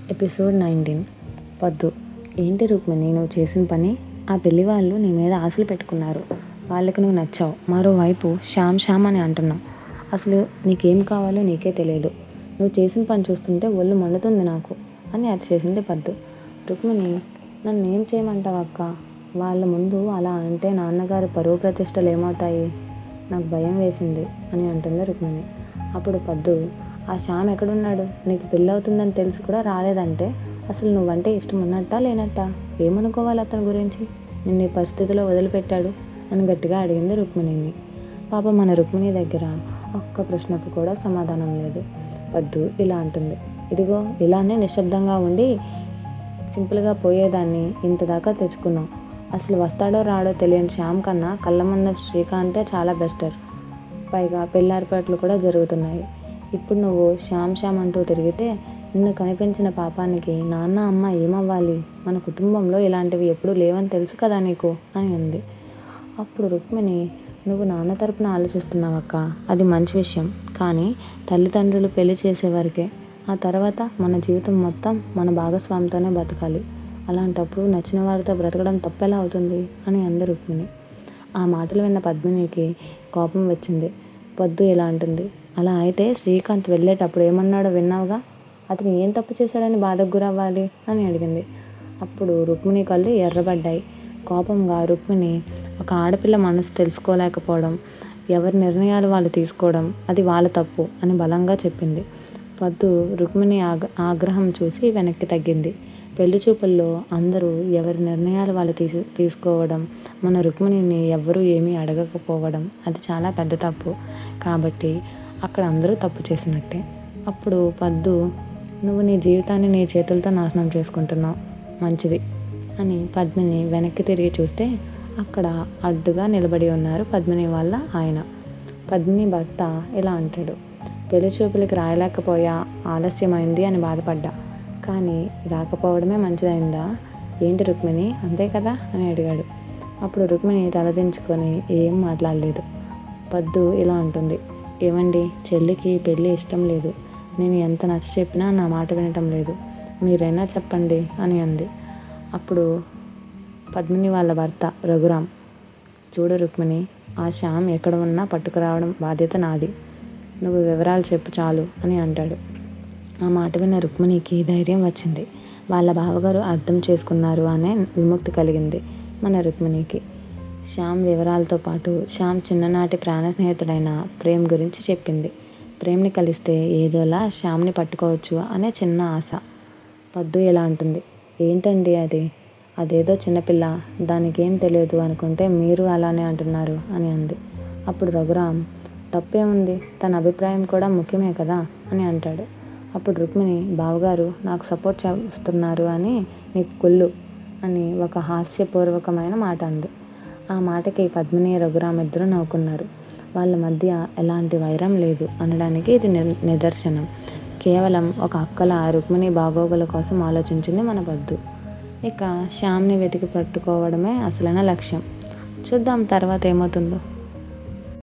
episode nineteen పద్దు ఏంటి రుక్మిణి నువ్వు చేసిన పని ఆ పెళ్లి వాళ్ళు నీ మీద ఆశలు పెట్టుకున్నారు వాళ్ళకి నువ్వు నచ్చావు మరోవైపు శ్యామ్ శ్యామ్ అని అంటున్నావు అసలు నీకేం కావాలో నీకే తెలియదు నువ్వు చేసిన పని చూస్తుంటే ఒళ్ళు మండుతుంది నాకు అని అది చేసింది పద్దు రుక్మిణి నన్ను ఏం చేయమంటావు అక్క వాళ్ళ ముందు అలా అంటే నాన్నగారి పరువు ప్రతిష్టలు ఏమవుతాయి నాకు భయం వేసింది అని అంటుంది రుక్మిణి అప్పుడు పద్దు ఆ శ్యామ్ ఎక్కడున్నాడు నీకు పెళ్ళి అవుతుందని తెలిసి కూడా రాలేదంటే అసలు నువ్వంటే ఇష్టం ఉన్నట్టా లేనట్టా ఏమనుకోవాలి అతని గురించి నిన్ను ఈ పరిస్థితిలో వదిలిపెట్టాడు అని గట్టిగా అడిగింది రుక్మిణిని పాప మన రుక్మిణి దగ్గర ఒక్క ప్రశ్నకు కూడా సమాధానం లేదు వద్దు ఇలా అంటుంది ఇదిగో ఇలానే నిశ్శబ్దంగా ఉండి సింపుల్గా పోయేదాన్ని ఇంత దాకా తెచ్చుకున్నాం అసలు వస్తాడో రాడో తెలియని శ్యామ్ కన్నా కళ్ళ ముందు శ్రీకాంతే చాలా బెస్టర్ పైగా పెళ్ళారిపాట్లు కూడా జరుగుతున్నాయి ఇప్పుడు నువ్వు శ్యామ్ శ్యామ్ అంటూ తిరిగితే నిన్ను కనిపించిన పాపానికి నాన్న అమ్మ ఏమవ్వాలి మన కుటుంబంలో ఇలాంటివి ఎప్పుడూ లేవని తెలుసు కదా నీకు అని అంది అప్పుడు రుక్మిణి నువ్వు నాన్న తరపున ఆలోచిస్తున్నావక్క అది మంచి విషయం కానీ తల్లిదండ్రులు పెళ్లి చేసేవారికే ఆ తర్వాత మన జీవితం మొత్తం మన భాగస్వామితోనే బతకాలి అలాంటప్పుడు నచ్చిన వారితో బ్రతకడం తప్పెలా అవుతుంది అని అంది రుక్మిణి ఆ మాటలు విన్న పద్మినికి కోపం వచ్చింది పొద్దు ఇలా అంటుంది అలా అయితే శ్రీకాంత్ వెళ్ళేటప్పుడు ఏమన్నాడో విన్నావుగా అతను ఏం తప్పు చేశాడని బాధకు గురవ్వాలి అని అడిగింది అప్పుడు రుక్మిణి కళ్ళు ఎర్రబడ్డాయి కోపంగా రుక్మిణి ఒక ఆడపిల్ల మనసు తెలుసుకోలేకపోవడం ఎవరి నిర్ణయాలు వాళ్ళు తీసుకోవడం అది వాళ్ళ తప్పు అని బలంగా చెప్పింది పద్దు రుక్మిణి ఆగ ఆగ్రహం చూసి వెనక్కి తగ్గింది పెళ్లి చూపుల్లో అందరూ ఎవరి నిర్ణయాలు వాళ్ళు తీసు తీసుకోవడం మన రుక్మిణిని ఎవ్వరూ ఏమీ అడగకపోవడం అది చాలా పెద్ద తప్పు కాబట్టి అక్కడ అందరూ తప్పు చేసినట్టే అప్పుడు పద్దు నువ్వు నీ జీవితాన్ని నీ చేతులతో నాశనం చేసుకుంటున్నావు మంచిది అని పద్మిని వెనక్కి తిరిగి చూస్తే అక్కడ అడ్డుగా నిలబడి ఉన్నారు పద్మిని వాళ్ళ ఆయన పద్మిని భర్త ఇలా అంటాడు పెళ్లి చూపులకి రాయలేకపోయా ఆలస్యమైంది అని బాధపడ్డా కానీ రాకపోవడమే మంచిదైందా ఏంటి రుక్మిణి అంతే కదా అని అడిగాడు అప్పుడు రుక్మిణి తలదించుకొని ఏం మాట్లాడలేదు పద్దు ఇలా అంటుంది ఏమండి చెల్లికి పెళ్ళి ఇష్టం లేదు నేను ఎంత నచ్చ చెప్పినా నా మాట వినటం లేదు మీరైనా చెప్పండి అని అంది అప్పుడు పద్మిని వాళ్ళ భర్త రఘురామ్ చూడు రుక్మిణి ఆ శ్యామ్ ఎక్కడ ఉన్నా పట్టుకురావడం బాధ్యత నాది నువ్వు వివరాలు చెప్పు చాలు అని అంటాడు ఆ మాట విన్న రుక్మిణికి ధైర్యం వచ్చింది వాళ్ళ బావగారు అర్థం చేసుకున్నారు అనే విముక్తి కలిగింది మన రుక్మిణికి శ్యామ్ వివరాలతో పాటు శ్యామ్ చిన్ననాటి ప్రాణ స్నేహితుడైన ప్రేమ్ గురించి చెప్పింది ప్రేమ్ని కలిస్తే ఏదోలా శ్యామ్ని పట్టుకోవచ్చు అనే చిన్న ఆశ పద్దు ఎలా అంటుంది ఏంటండి అది అదేదో చిన్నపిల్ల దానికి ఏం తెలియదు అనుకుంటే మీరు అలానే అంటున్నారు అని అంది అప్పుడు రఘురామ్ తప్పేముంది తన అభిప్రాయం కూడా ముఖ్యమే కదా అని అంటాడు అప్పుడు రుక్మిణి బావగారు నాకు సపోర్ట్ చేస్తున్నారు అని నీకు కుళ్ళు అని ఒక హాస్యపూర్వకమైన మాట అంది ఆ మాటకి పద్మిని రఘురామ్ ఇద్దరు నవ్వుకున్నారు వాళ్ళ మధ్య ఎలాంటి వైరం లేదు అనడానికి ఇది నిదర్శనం కేవలం ఒక అక్కల రుక్మిణి బాగోగుల కోసం ఆలోచించింది మన వద్దు ఇక శ్యామ్ని వెతికి పట్టుకోవడమే అసలైన లక్ష్యం చూద్దాం తర్వాత ఏమవుతుందో